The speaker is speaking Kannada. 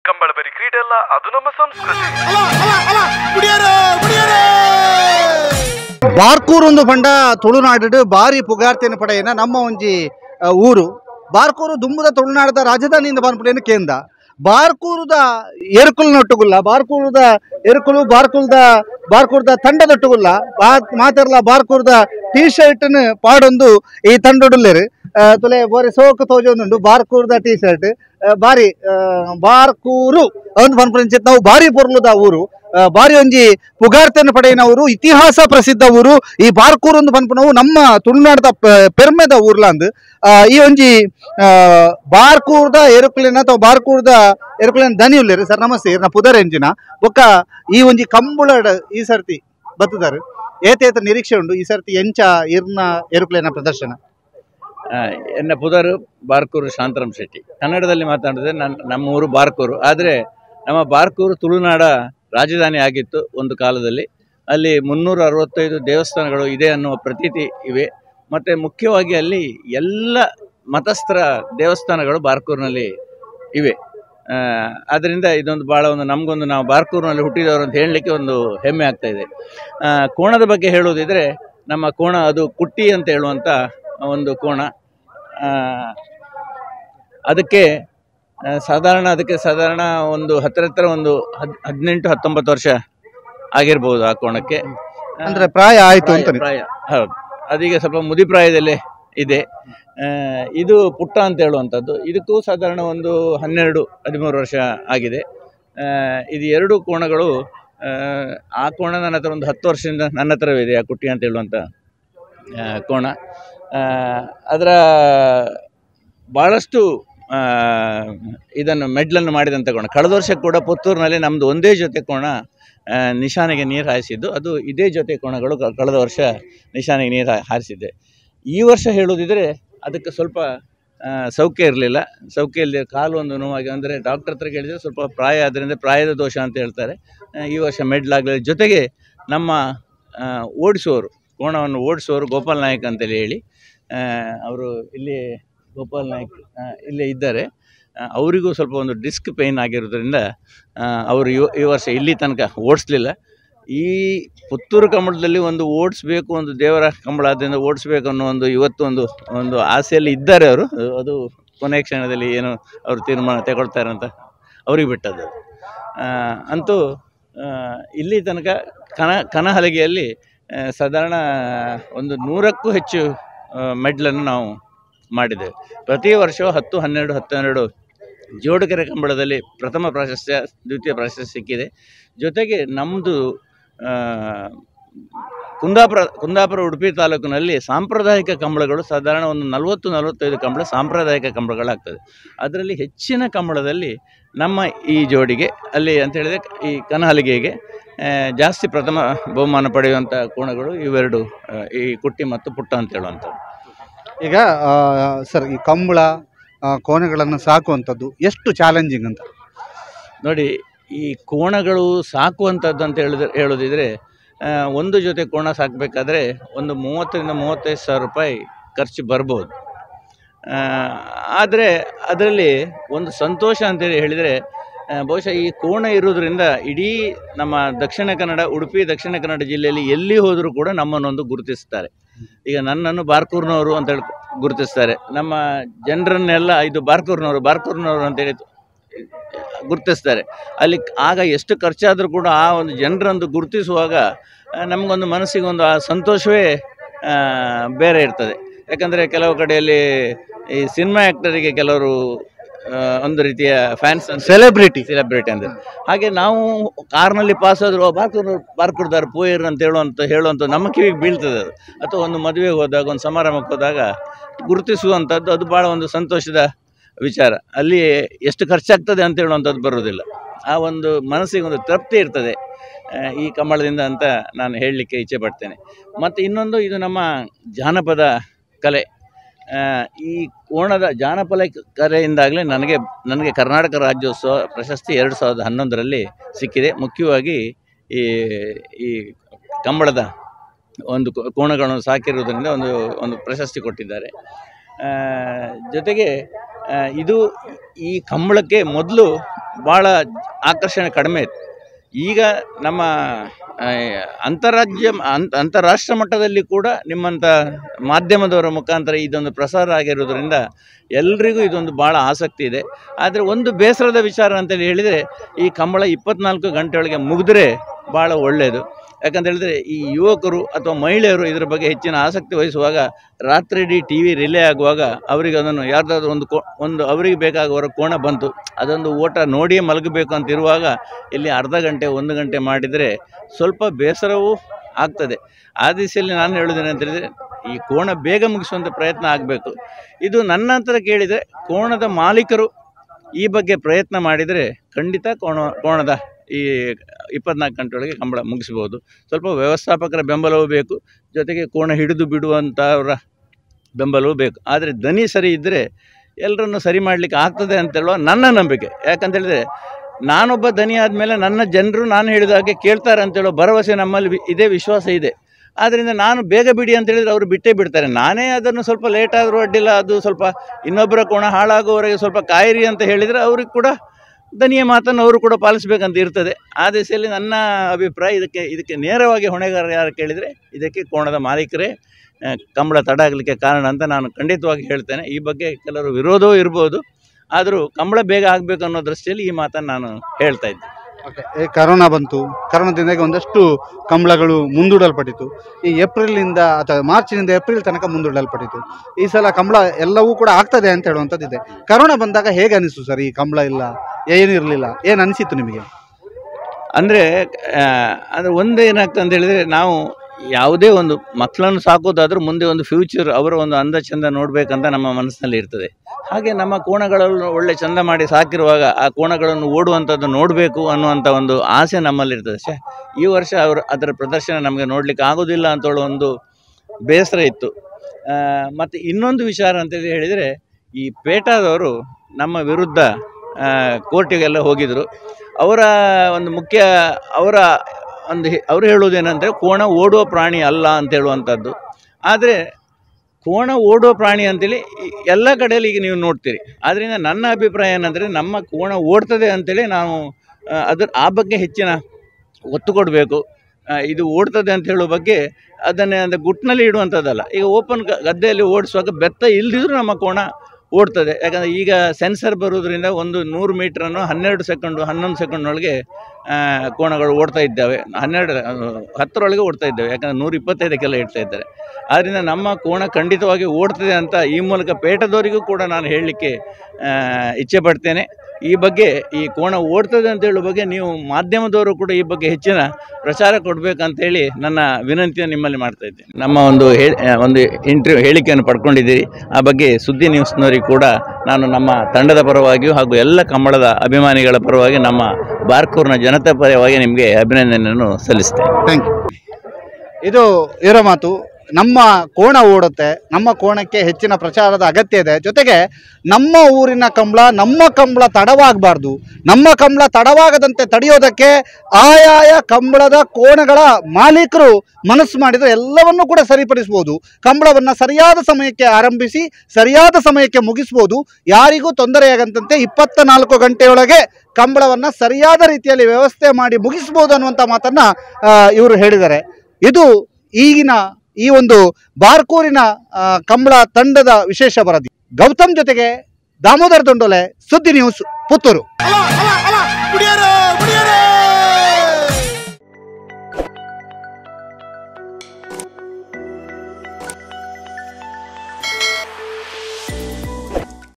ಕಂಬಳ ಬರೀ ಕ್ರೀಡೆ ಅಲ್ಲ ಅದು ನಮ್ಮ ಸಂಸ್ಕೃತಿ ಬಾರ್ಕೂರೊಂದು ಪಂಡ ತುಳುನಾಡು ಬಾರಿ ಪುಗಾರ್ತಿನ ಪಡೆಯನ ನಮ್ಮ ಒಂಜಿ ಆ, ಊರು ಬಾರ್ಕೂರು ದುಂಬುದ ತುಳುನಾಡದ ರಾಜಧಾನಿಯಿಂದ ಬಂದ್ಬಿಟ್ಟೇನು ಕೇಂದ್ರ ಬಾರ್ಕೂರುದ ಎರುಕುಲ್ನೊಟ್ಟುಗುಲ್ಲ ಬಾರ್ಕೂರುದ ಎರುಕುಲು ಬಾರ್ಕುಲ್ದ ಬಾರ್ಕೂರ್ದ ತಂಡದೊಟ್ಟುಗುಲ್ಲ ಬಾ ಮಾತಿರ್ಲ ಬಾರ್ಕೂರ್ದ ಟೀ ಶರ್ಟ್ನ ಪಾಡೊಂದು ಈ ತಂಡೊಡುಲ್ಲೇರು ಆ, ತುಲೆ ಬೋರಿ ಸೋಕು ತೋಜೊಂದುಂಡು ಬಾರ್ಕೂರ್ದ ಟೀ ಶರ್ಟ್ ಬಾರಿ ಆ, ಬಾರ್ಕೂರು ಒಂದು ಪನ್ಪುಳಿಂಚಿತ್ ನಾವು ಬಾರಿ ಪೊರ್ಲುದ ಊರು ಆ, ಬಾರಿ ಒಂಜಿ ಪುಗಾರ್ತೆಯನ್ನು ಪಡೆಯಿನವರು ಇತಿಹಾಸ ಪ್ರಸಿದ್ಧ ಊರು ಈ ಬಾರ್ಕೂರು ಒಂದು ಪನ್ಪುನವು ನಮ್ಮ ತುಳುನಾಡದ ಪ- ಪೆರ್ಮೆದ ಊರ್ಲಾಂದ್ ಆ, ಈ ಒಂಜಿ ಆ, ಬಾರ್ಕೂರ್ದ ಎರುಕುಲಿನ ಅಥವಾ ಬಾರ್ಕೂರ್ದ ಎರುಕುಲಿನ ದನಿ ಉಲ್ಲೇರು ಸರ್ ನಮಸ್ತೆ ನಾ ಪುದರ್ ಎಂಜಿನ ಬೊಕ್ಕ ಈ ಒಂಜಿ ಕಂಬುಳಡ್ ಈ ಸರ್ತಿ ಬತ್ತದಾರು ಏತೇತ ನಿರೀಕ್ಷೆ ಉಂಡು ಈ ಸರ್ತಿ ಎಂಚ ಇರ್ನ ಎರುಕುಲಿನ ಪ್ರದರ್ಶನ ಆ, ಎನ್ನ ಪುದರು ಬಾರ್ಕೂರು ಶಾಂತರಾಮ್ ಶೆಟ್ಟಿ ಕನ್ನಡದಲ್ಲಿ ಮಾತಾಡಿದ್ರೆ ನನ್ನ ನಮ್ಮ ಊರು ಬಾರ್ಕೂರು ಆದರೆ ನಮ್ಮ ಬಾರ್ಕೂರು ತುಳುನಾಡ ರಾಜಧಾನಿ ಆಗಿತ್ತು ಒಂದು ಕಾಲದಲ್ಲಿ ಅಲ್ಲಿ ಮುನ್ನೂರ ಅರವತ್ತೈದು ದೇವಸ್ಥಾನಗಳು ಇದೆ ಅನ್ನುವ ಪ್ರತೀತಿ ಇವೆ ಮತ್ತು ಮುಖ್ಯವಾಗಿ ಅಲ್ಲಿ ಎಲ್ಲ ಮತಸ್ಥರ ದೇವಸ್ಥಾನಗಳು ಬಾರ್ಕೂರಿನಲ್ಲಿ ಇವೆ ಆ, ಆದ್ದರಿಂದ ಇದೊಂದು ಭಾಳ ಒಂದು ನಮಗೊಂದು ನಾವು ಬಾರ್ಕೂರಿನಲ್ಲಿ ಹುಟ್ಟಿದವರು ಅಂತ ಹೇಳಲಿಕ್ಕೆ ಒಂದು ಹೆಮ್ಮೆ ಆಗ್ತಾ ಇದೆ ಆ, ಕೋಣದ ಬಗ್ಗೆ ಹೇಳುವುದಿದ್ರೆ ನಮ್ಮ ಕೋಣ ಅದು ಕುಟ್ಟಿ ಅಂತ ಹೇಳುವಂಥ ಒಂದು ಕೋಣ ಆ, ಅದಕ್ಕೆ ಆ, ಸಾಧಾರಣ ಅದಕ್ಕೆ ಸಾಧಾರಣ ಒಂದು ಹತ್ತಿರ ಹತ್ತಿರ ಒಂದು ಹದ್ ಹದಿನೆಂಟು ಹತ್ತೊಂಬತ್ತು ವರ್ಷ ಆಗಿರ್ಬೋದು ಆ ಕೋಣಕ್ಕೆ ಆ, ಅಂದ್ರೆ ಪ್ರಾಯ ಆಯ್ತು ಪ್ರಾಯ- ಅಂತ ಪ್ರಾಯ ಹೌದು ಅದೀಗ ಸ್ವಲ್ಪ ಮುದಿ ಪ್ರಾಯದಲ್ಲೇ ಇದೆ ಆ, ಇದು ಪುಟ್ಟ ಅಂತ ಹೇಳುವಂಥದ್ದು ಇದಕ್ಕೂ ಸಾಧಾರಣ ಒಂದು ಹನ್ನೆರಡು ಹದಿಮೂರು ವರ್ಷ ಆಗಿದೆ ಆ, ಇದು ಎರಡು ಕೋಣಗಳು ಆ, ಆ ಕೋಣ ನನ್ನ ಹತ್ರ ಒಂದು ಹತ್ತು ವರ್ಷದಿಂದ ನನ್ನ ಹತ್ರವಿದೆ ಆ ಕುಟ್ಟಿ ಅಂತ ಹೇಳುವಂಥ ಆ, ಕೋಣ ಆ, ಅದರ ಭಾಳಷ್ಟು ಆ, ಇದನ್ನು ಮೆಡ್ಲನ್ನು ಮಾಡಿದಂಥ ಕೋಣ ಕಳೆದ ವರ್ಷ ಕೂಡ ಪುತ್ತೂರಿನಲ್ಲಿ ನಮ್ಮದು ಒಂದೇ ಜೊತೆ ಕೋಣ ಆ, ನಿಶಾನೆಗೆ ನೀರು ಹಾಯಿಸಿದ್ದು ಅದು ಇದೇ ಜೊತೆ ಕೋಣಗಳು ಕ- ಕಳೆದ ವರ್ಷ ನಿಶಾನೆಗೆ ನೀರು ಹಾ- ಹಾರಿಸಿದ್ದೆ ಈ ವರ್ಷ ಹೇಳುವುದಿದ್ರೆ ಅದಕ್ಕೆ ಸ್ವಲ್ಪ ಆ, ಸೌಖ್ಯ ಇರಲಿಲ್ಲ ಸೌಖ್ಯ ಇಲ್ಲದೆ ಕಾಲು ಒಂದು ನೋವಾಗಿ ಅಂದರೆ ಡಾಕ್ಟರ್ ಹತ್ರ ಕೇಳಿದರೆ ಸ್ವಲ್ಪ ಪ್ರಾಯ ಆದ್ದರಿಂದ ಪ್ರಾಯದ ದೋಷ ಅಂತ ಹೇಳ್ತಾರೆ ಆ, ಈ ವರ್ಷ ಮೆಡ್ಲಾಗಲಿಲ್ಲ ಜೊತೆಗೆ ನಮ್ಮ ಆ, ಓಡಿಸುವವರು ಕೋಣವನ್ನು ಓಡಿಸುವವರು ಗೋಪಾಲ್ ನಾಯಕ್ ಅಂತೇಳಿ ಹೇಳಿ ಅವರು ಇಲ್ಲಿ ಗೋಪಾಲ್ ನಾಯಕ್ ಆ, ಇಲ್ಲೇ ಇದ್ದಾರೆ ಆ, ಅವರಿಗೂ ಸ್ವಲ್ಪ ಒಂದು ಡಿಸ್ಕ್ ಪೇಯ್ನ್ ಆಗಿರೋದ್ರಿಂದ ಆ, ಅವರು ಈ ಈ ವರ್ಷ ಇಲ್ಲಿ ತನಕ ಓಡಿಸ್ಲಿಲ್ಲ ಈ ಪುತ್ತೂರು ಕಂಬಳದಲ್ಲಿ ಒಂದು ಓಡಿಸ್ಬೇಕು ಒಂದು ದೇವರ ಕಂಬಳ ಆದ್ದರಿಂದ ಓಡಿಸ್ಬೇಕು ಅನ್ನೋ ಒಂದು ಇವತ್ತು ಒಂದು ಒಂದು ಆಸೆಯಲ್ಲಿ ಇದ್ದಾರೆ ಅವರು ಅದು ಕೊನೆಯ ಕ್ಷಣದಲ್ಲಿ ಏನು ಅವರು ತೀರ್ಮಾನ ತಗೊಳ್ತಾರೆ ಅಂತ ಅವ್ರಿಗೆ ಬಿಟ್ಟದ್ದು ಅದು. ಆ, ಅಂತೂ ಆ, ಇಲ್ಲಿ ತನಕ ಕನ ಕನಹಲಗೆಯಲ್ಲಿ ಆ, ಸಾಧಾರಣ ಒಂದು ನೂರಕ್ಕೂ ಹೆಚ್ಚು ಆ, ಮೆಡ್ಲನ್ನು ನಾವು ಮಾಡಿದ್ದೇವೆ ಪ್ರತಿ ವರ್ಷವೂ ಹತ್ತು ಹನ್ನೆರಡು ಹತ್ತೆರಡು ಜೋಡುಗೆರೆ ಕಂಬಳದಲ್ಲಿ ಪ್ರಥಮ ಪ್ರಾಶಸ್ತ್ಯ ದ್ವಿತೀಯ ಪ್ರಾಶಸ್ತ್ಯ ಸಿಕ್ಕಿದೆ ಜೊತೆಗೆ ನಮ್ಮದು ಕುಂದಾಪುರ ಕುಂದಾಪುರ ಉಡುಪಿ ತಾಲೂಕಿನಲ್ಲಿ ಸಾಂಪ್ರದಾಯಿಕ ಕಂಬಳಗಳು ಸಾಧಾರಣ ಒಂದು ನಲವತ್ತು ನಲವತ್ತೈದು ಕಂಬಳ ಸಾಂಪ್ರದಾಯಿಕ ಕಂಬಳಗಳಾಗ್ತದೆ ಅದರಲ್ಲಿ ಹೆಚ್ಚಿನ ಕಂಬಳದಲ್ಲಿ ನಮ್ಮ ಈ ಜೋಡಿಗೆ ಅಲ್ಲಿ ಅಂತ ಹೇಳಿದರೆ ಈ ಕನಹಲಿಗೆಗೆ ಆ, ಜಾಸ್ತಿ ಪ್ರಥಮ ಬಹುಮಾನ ಪಡೆಯುವಂಥ ಕೋಣಗಳು ಇವೆರಡು ಆ, ಈ ಕುಟ್ಟಿ ಮತ್ತು ಪುಟ್ಟ ಅಂತ ಹೇಳುವಂಥದ್ದು ಈಗ ಆ, ಸರ್ ಈ ಕಂಬಳ ಆ, ಕೋಣೆಗಳನ್ನು ಸಾಕುವಂಥದ್ದು ಎಷ್ಟು ಚಾಲೆಂಜಿಂಗ್ ಅಂತ ನೋಡಿ ಈ ಕೋಣಗಳು ಸಾಕುವಂಥದ್ದು ಅಂತ ಹೇಳಿದ್ರೆ ಹೇಳೋದಿದ್ರೆ ಆ, ಒಂದು ಜೊತೆ ಕೋಣ ಸಾಕಬೇಕಾದ್ರೆ ಒಂದು ಮೂವತ್ತರಿಂದ ಮೂವತ್ತೈದು ಸಾವಿರ ರೂಪಾಯಿ ಖರ್ಚು ಬರ್ಬೋದು ಆದರೆ ಅದರಲ್ಲಿ ಒಂದು ಸಂತೋಷ ಅಂತೇಳಿ ಹೇಳಿದರೆ ಆ, ಬಹುಶಃ ಈ ಕೋಣ ಇರೋದ್ರಿಂದ ಇಡೀ ನಮ್ಮ ದಕ್ಷಿಣ ಕನ್ನಡ ಉಡುಪಿ ದಕ್ಷಿಣ ಕನ್ನಡ ಜಿಲ್ಲೆಯಲ್ಲಿ ಎಲ್ಲಿ ಹೋದರೂ ಕೂಡ ನಮ್ಮನ್ನೊಂದು ಗುರುತಿಸ್ತಾರೆ ಈಗ ನನ್ನನ್ನು ಬಾರ್ಕೂರ್ನವರು ಅಂತ ಹೇಳಿ ಗುರುತಿಸ್ತಾರೆ ನಮ್ಮ ಜನರನ್ನೆಲ್ಲ ಇದು ಬಾರ್ಕೂರ್ನವರು ಬಾರ್ಕೂರ್ನವರು ಅಂತೇಳಿ ಗುರುತಿಸ್ತಾರೆ ಅಲ್ಲಿ ಆಗ ಎಷ್ಟು ಖರ್ಚಾದರೂ ಕೂಡ ಆ ಒಂದು ಜನರನ್ನು ಗುರುತಿಸುವಾಗ ಆ, ನಮಗೊಂದು ಮನಸ್ಸಿಗೆ ಒಂದು ಆ ಸಂತೋಷವೇ ಆ, ಬೇರೆ ಇರ್ತದೆ ಯಾಕಂದರೆ ಕೆಲವು ಕಡೆಯಲ್ಲಿ ಈ ಸಿನಿಮಾ ಆ್ಯಕ್ಟರಿಗೆ ಕೆಲವರು ಆ, ಒಂದು ರೀತಿಯ ಫ್ಯಾನ್ಸ್ ಅಂತ ಸೆಲೆಬ್ರಿಟಿ ಸೆಲೆಬ್ರಿಟಿ ಅಂತ ಹಾಗೆ ನಾವು ಕಾರ್ನಲ್ಲಿ ಪಾಸ್ ಆದರೂ ಬಾರ್ಕೂರ್ ಬಾರ್ಕೂರ್ದಾರ್ ಪೋಯರ್ ಅಂತ ಹೇಳುವಂಥ ಹೇಳುವಂಥ ನಮ್ಮ ಕಿವಿಗೆ ಬೀಳ್ತದೆ ಅದು ಅಥವಾ ಒಂದು ಮದುವೆಗೆ ಹೋದಾಗ ಒಂದು ಸಮಾರಂಭಕ್ಕೆ ಹೋದಾಗ ಗುರುತಿಸುವಂಥದ್ದು ಅದು ಭಾಳ ಒಂದು ಸಂತೋಷದ ವಿಚಾರ ಅಲ್ಲಿ ಎಷ್ಟು ಖರ್ಚಾಗ್ತದೆ ಅಂತ ಹೇಳುವಂಥದ್ದು ಬರೋದಿಲ್ಲ ಆ ಒಂದು ಮನಸ್ಸಿಗೆ ಒಂದು ತೃಪ್ತಿ ಇರ್ತದೆ ಆ, ಈ ಕಮಲದಿಂದ ಅಂತ ನಾನು ಹೇಳಲಿಕ್ಕೆ ಇಚ್ಛೆ ಪಡ್ತೇನೆ ಮತ್ತು ಇನ್ನೊಂದು ಇದು ನಮ್ಮ ಜಾನಪದ ಕಲೆ ಆ, ಈ ಕೋಣದ ಜಾನಪದ ಕಲೆಯಿಂದಾಗಲೇ ನನಗೆ ನನಗೆ ಕರ್ನಾಟಕ ರಾಜ್ಯೋತ್ಸವ ಪ್ರಶಸ್ತಿ ಎರಡು ಸಾವಿರದ ಹನ್ನೊಂದರಲ್ಲಿ ಸಿಕ್ಕಿದೆ ಮುಖ್ಯವಾಗಿ ಈ ಈ ಕಂಬಳದ ಒಂದು ಕೋ- ಕೋಣಗಳನ್ನು ಸಾಕಿರುವುದರಿಂದ ಒಂದು ಒಂದು ಪ್ರಶಸ್ತಿ ಕೊಟ್ಟಿದ್ದಾರೆ ಆ, ಜೊತೆಗೆ ಆ, ಇದು ಈ ಕಂಬಳಕ್ಕೆ ಮೊದಲು ಭಾಳ ಆಕರ್ಷಣೆ ಕಡಿಮೆ ಇತ್ತು ಈಗ ನಮ್ಮ ಆ, ಅಂತಾರಾಜ್ಯ ಅಂತ್ ಅಂತಾರಾಷ್ಟ್ರ ಮಟ್ಟದಲ್ಲಿ ಕೂಡ ನಿಮ್ಮಂಥ ಮಾಧ್ಯಮದವರ ಮುಖಾಂತರ ಇದೊಂದು ಪ್ರಸಾರ ಆಗಿರೋದ್ರಿಂದ ಎಲ್ರಿಗೂ ಇದೊಂದು ಭಾಳ ಆಸಕ್ತಿ ಇದೆ ಆದರೆ ಒಂದು ಬೇಸರದ ವಿಚಾರ ಅಂತೇಳಿ ಹೇಳಿದರೆ ಈ ಕಂಬಳ ಇಪ್ಪತ್ನಾಲ್ಕು ಗಂಟೆಯೊಳಗೆ ಮುಗಿದ್ರೆ ಭಾಳ ಒಳ್ಳೆಯದು ಯಾಕಂತ ಹೇಳಿದ್ರೆ ಈ ಯುವಕರು ಅಥವಾ ಮಹಿಳೆಯರು ಇದರ ಬಗ್ಗೆ ಹೆಚ್ಚಿನ ಆಸಕ್ತಿ ವಹಿಸುವಾಗ ರಾತ್ರಿ ಇಡೀ ಟಿ ವಿ ರಿಲೇ ಆಗುವಾಗ ಅವರಿಗೆ ಅದನ್ನು ಯಾರ್ದಾದ್ರೂ ಒಂದು ಕೋ ಒಂದು ಅವರಿಗೆ ಬೇಕಾಗುವ ಕೋಣ ಬಂತು ಅದೊಂದು ಓಟ ನೋಡಿಯೇ ಮಲಗಬೇಕು ಅಂತ ಇರುವಾಗ ಇಲ್ಲಿ ಅರ್ಧ ಗಂಟೆ ಒಂದು ಗಂಟೆ ಮಾಡಿದರೆ ಸ್ವಲ್ಪ ಬೇಸರವೂ ಆಗ್ತದೆ ಆ ದಿಸೆಯಲ್ಲಿ ನಾನು ಹೇಳೋದೇನೆ ಅಂತ ಹೇಳಿದರೆ ಈ ಕೋಣ ಬೇಗ ಮುಗಿಸುವಂಥ ಪ್ರಯತ್ನ ಆಗಬೇಕು ಇದು ನನ್ನ ಹತ್ರ ಕೇಳಿದರೆ ಕೋಣದ ಮಾಲೀಕರು ಈ ಬಗ್ಗೆ ಪ್ರಯತ್ನ ಮಾಡಿದರೆ ಖಂಡಿತ ಕೋಣ ಕೋಣದ ಈ ಇಪ್ಪತ್ನಾಲ್ಕು ಗಂಟೆ ಒಳಗೆ ಕಂಬಳ ಮುಗಿಸ್ಬೋದು ಸ್ವಲ್ಪ ವ್ಯವಸ್ಥಾಪಕರ ಬೆಂಬಲವೂ ಬೇಕು ಜೊತೆಗೆ ಕೋಣ ಹಿಡಿದು ಬಿಡುವಂಥವರ ಬೆಂಬಲವೂ ಬೇಕು ಆದರೆ ದನಿ ಸರಿ ಇದ್ದರೆ ಎಲ್ಲರನ್ನು ಸರಿ ಮಾಡಲಿಕ್ಕೆ ಆಗ್ತದೆ ಅಂತೇಳುವ ನನ್ನ ನಂಬಿಕೆ ಯಾಕಂತ ಹೇಳಿದ್ರೆ ನಾನೊಬ್ಬ ದನಿ ಆದಮೇಲೆ ನನ್ನ ಜನರು ನಾನು ಹೇಳಿದ ಹಾಗೆ ಕೇಳ್ತಾರೆ ಅಂತೇಳೋ ಭರವಸೆ ನಮ್ಮಲ್ಲಿ ವಿ- ಇದೇ ವಿಶ್ವಾಸ ಇದೆ ಆದ್ದರಿಂದ ನಾನು ಬೇಗ ಬಿಡಿ ಅಂತ ಹೇಳಿದ್ರೆ ಅವರು ಬಿಟ್ಟೇ ಬಿಡ್ತಾರೆ ನಾನೇ ಅದನ್ನು ಸ್ವಲ್ಪ ಲೇಟ್ ಆದರೂ ಅಡ್ಡಿಲ್ಲ ಅದು ಸ್ವಲ್ಪ ಇನ್ನೊಬ್ಬರ ಕೋಣ ಹಾಳಾಗುವವರೆಗೆ ಸ್ವಲ್ಪ ಕಾಯಿರಿ ಅಂತ ಹೇಳಿದರೆ ಅವ್ರಿಗೆ ಕೂಡ ದನಿಯ ಮಾತನ್ನು ಅವರು ಕೂಡ ಪಾಲಿಸಬೇಕಂತ ಇರ್ತದೆ ಆ ದಿಸೆಯಲ್ಲಿ ನನ್ನ ಅಭಿಪ್ರಾಯ ಇದಕ್ಕೆ ಇದಕ್ಕೆ ನೇರವಾಗಿ ಹೊಣೆಗಾರ ಯಾರು ಕೇಳಿದರೆ ಇದಕ್ಕೆ ಕೋಣದ ಮಾಲೀಕರೇ ಆ, ಕಂಬಳ ತಡ ಆಗಲಿಕ್ಕೆ ಕಾರಣ ಅಂತ ನಾನು ಖಂಡಿತವಾಗಿ ಹೇಳ್ತೇನೆ ಈ ಬಗ್ಗೆ ಕೆಲವರು ವಿರೋಧವೂ ಇರ್ಬೋದು ಆದರೂ ಕಂಬಳ ಬೇಗ ಆಗಬೇಕು ಅನ್ನೋ ದೃಷ್ಟಿಯಲ್ಲಿ ಈ ಮಾತನ್ನು ನಾನು ಹೇಳ್ತಾ ಇದ್ದೆ ಓಕೆ ಈ ಕರೋನಾ ಬಂತು ಕರೋನಾದಿಂದಾಗಿ ಒಂದಷ್ಟು ಕಂಬಳಗಳು ಮುಂದೂಡಲ್ಪಟ್ಟಿತು ಈ ಏಪ್ರಿಲ್ನಿಂದ ಅಥವಾ ಮಾರ್ಚ್ನಿಂದ ಏಪ್ರಿಲ್ ತನಕ ಮುಂದೂಡಲ್ಪಟ್ಟಿತು ಈ ಸಲ ಕಂಬಳ ಎಲ್ಲವೂ ಕೂಡ ಆಗ್ತದೆ ಅಂತ ಹೇಳುವಂಥದ್ದಿದೆ ಕರೋನಾ ಬಂದಾಗ ಹೇಗೆ ಅನಿಸ್ತು ಸರ್ ಈ ಕಂಬಳ ಇಲ್ಲ ಏನಿರಲಿಲ್ಲ ಏನು ಅನಿಸಿತ್ತು ನಿಮಗೆ ಅಂದರೆ ಅಂದರೆ ಒಂದು ಏನಾಗ್ತದೆ ಅಂತ ಹೇಳಿದರೆ ನಾವು ಯಾವುದೇ ಒಂದು ಮಕ್ಕಳನ್ನು ಸಾಕೋದಾದ್ರೂ ಮುಂದೆ ಒಂದು ಫ್ಯೂಚರ್ ಅವರ ಒಂದು ಅಂದ ಚಂದ ನೋಡಬೇಕಂತ ನಮ್ಮ ಮನಸ್ಸಿನಲ್ಲಿ ಇರ್ತದೆ ಹಾಗೆ ನಮ್ಮ ಕೋಣಗಳನ್ನು ಒಳ್ಳೆ ಚಂದ ಮಾಡಿ ಸಾಕಿರುವಾಗ ಆ ಕೋಣಗಳನ್ನು ಓಡುವಂಥದ್ದು ನೋಡಬೇಕು ಅನ್ನುವಂಥ ಒಂದು ಆಸೆ ನಮ್ಮಲ್ಲಿರ್ತದೆ ಛೆ ಈ ವರ್ಷ ಅವರು ಅದರ ಪ್ರದರ್ಶನ ನಮಗೆ ನೋಡಲಿಕ್ಕೆ ಆಗೋದಿಲ್ಲ ಅಂತೇಳೋ ಒಂದು ಬೇಸರ ಇತ್ತು ಮತ್ತು ಇನ್ನೊಂದು ವಿಚಾರ ಅಂತೇಳಿ ಹೇಳಿದರೆ ಈ ಪೇಟಾದವರು ನಮ್ಮ ವಿರುದ್ಧ ಕೋರ್ಟಿಗೆಲ್ಲ ಹೋಗಿದ್ರು ಅವರ ಒಂದು ಮುಖ್ಯ ಅವರ ಒಂದು ಹೆ- ಅವರು ಹೇಳುವುದೇನೆಂದರೆ ಕೋಣ ಓಡುವ ಪ್ರಾಣಿ ಅಲ್ಲ ಅಂತ ಹೇಳುವಂಥದ್ದು ಆದರೆ ಕೋಣ ಓಡುವ ಪ್ರಾಣಿ ಅಂತೇಳಿ ಈ- ಎಲ್ಲ ಕಡೆಯಲ್ಲಿ ಈಗ ನೀವು ನೋಡ್ತೀರಿ ಆದ್ದರಿಂದ ನನ್ನ ಅಭಿಪ್ರಾಯ ಏನಂದರೆ ನಮ್ಮ ಕೋಣ ಓಡ್ತದೆ ಅಂತೇಳಿ ನಾವು ಆ, ಅದ್ರ ಆ ಬಗ್ಗೆ ಹೆಚ್ಚಿನ ಒತ್ತು ಕೊಡಬೇಕು ಇದು ಓಡ್ತದೆ ಅಂತ ಹೇಳೋ ಬಗ್ಗೆ ಅದನ್ನೇ ಅಂದರೆ ಗುಟ್ಟಿನಲ್ಲಿ ಇಡುವಂಥದ್ದಲ್ಲ ಈಗ ಓಪನ್ ಗದ್ದೆಯಲ್ಲಿ ಓಡಿಸುವಾಗ ಬೆತ್ತ ಇಲ್ದಿದ್ರೂ ನಮ್ಮ ಕೋಣ ಓಡ್ತದೆ ಯಾಕಂದರೆ ಈಗ ಸೆನ್ಸರ್ ಬರೋದ್ರಿಂದ ಒಂದು ನೂರು ಮೀಟ್ರನ್ನು ಹನ್ನೆರಡು ಸೆಕೆಂಡು ಹನ್ನೊಂದು ಸೆಕೆಂಡ್ನೊಳಗೆ ಆ, ಕೋಣಗಳು ಓಡ್ತಾ ಇದ್ದಾವೆ ಹನ್ನೆರಡು ಆ, ಹತ್ತರೊಳಗೆ ಓಡ್ತಾ ಇದ್ದಾವೆ ಯಾಕಂದರೆ ನೂರ ಇಪ್ಪತ್ತೈದಕ್ಕೆಲ್ಲ ಇಡ್ತಾ ಇದ್ದಾರೆ ಆದ್ದರಿಂದ ನಮ್ಮ ಕೋಣ ಖಂಡಿತವಾಗಿ ಓಡ್ತದೆ ಅಂತ ಈ ಮೂಲಕ ಪೇಟದವರಿಗೂ ಕೂಡ ನಾನು ಹೇಳಲಿಕ್ಕೆ ಇಚ್ಛೆ ಪಡ್ತೇನೆ ಈ ಬಗ್ಗೆ ಈ ಕೋಣ ಓಡ್ತದೆ ಅಂತ ಹೇಳೋ ಬಗ್ಗೆ ನೀವು ಮಾಧ್ಯಮದವರು ಕೂಡ ಈ ಬಗ್ಗೆ ಹೆಚ್ಚಿನ ಪ್ರಚಾರ ಕೊಡಬೇಕಂತೇಳಿ ನನ್ನ ವಿನಂತಿಯನ್ನು ನಿಮ್ಮಲ್ಲಿ ಮಾಡ್ತಾ ಇದ್ದೇನೆ ನಮ್ಮ ಒಂದು ಹೇ- ಆ, ಒಂದು ಇಂಟರ್ವ್ಯೂ ಹೇಳಿಕೆಯನ್ನು ಪಡ್ಕೊಂಡಿದ್ದೀರಿ ಆ ಬಗ್ಗೆ ಸುದ್ದಿ ನ್ಯೂಸ್ನವರಿಗೆ ಕೂಡ ನಾನು ನಮ್ಮ ತಂಡದ ಪರವಾಗಿಯೂ ಹಾಗೂ ಎಲ್ಲ ಕಂಬಳದ ಅಭಿಮಾನಿಗಳ ಪರವಾಗಿ ನಮ್ಮ ಬಾರ್ಕೂರ್ನ ಜನತೆ ಪರವಾಗಿ ನಿಮಗೆ ಅಭಿನಂದನೆಯನ್ನು ಸಲ್ಲಿಸ್ತೇನೆ ಥ್ಯಾಂಕ್ ಯು ಇದು ಇರೋ ಮಾತು ನಮ್ಮ ಕೋಣ ಓಡುತ್ತೆ ನಮ್ಮ ಕೋಣಕ್ಕೆ ಹೆಚ್ಚಿನ ಪ್ರಚಾರದ ಅಗತ್ಯ ಇದೆ ಜೊತೆಗೆ ನಮ್ಮ ಊರಿನ ಕಂಬಳ ನಮ್ಮ ಕಂಬಳ ತಡವಾಗಬಾರ್ದು ನಮ್ಮ ಕಂಬಳ ತಡವಾಗದಂತೆ ತಡೆಯೋದಕ್ಕೆ ಆಯಾಯ ಕಂಬಳದ ಕೋಣಗಳ ಮಾಲೀಕರು ಮನಸ್ಸು ಮಾಡಿದರೆ ಎಲ್ಲವನ್ನೂ ಕೂಡ ಸರಿಪಡಿಸ್ಬೋದು ಕಂಬಳವನ್ನು ಸರಿಯಾದ ಸಮಯಕ್ಕೆ ಆರಂಭಿಸಿ ಸರಿಯಾದ ಸಮಯಕ್ಕೆ ಮುಗಿಸ್ಬೋದು ಯಾರಿಗೂ ತೊಂದರೆಯಾಗಂತೆ ಇಪ್ಪತ್ತ ನಾಲ್ಕು ಗಂಟೆಯೊಳಗೆ ಕಂಬಳವನ್ನು ಸರಿಯಾದ ರೀತಿಯಲ್ಲಿ ವ್ಯವಸ್ಥೆ ಮಾಡಿ ಮುಗಿಸ್ಬೋದು ಅನ್ನುವಂಥ ಮಾತನ್ನು ಇವರು ಹೇಳಿದ್ದಾರೆ ಇದು ಈಗಿನ ಈ ಒಂದು ಬಾರ್ಕೂರಿನ ಆ, ಕಂಬಳ ತಂಡದ ವಿಶೇಷ ವರದಿ ಗೌತಮ್ ಜೊತೆಗೆ ದಾಮೋದರ ದೊಂಡೋಲೆ ಸುದ್ದಿ ನ್ಯೂಸ್ ಪುತ್ತೂರು ಅಲ್ಲ ಅಲ್ಲ ಅಲ್ಲ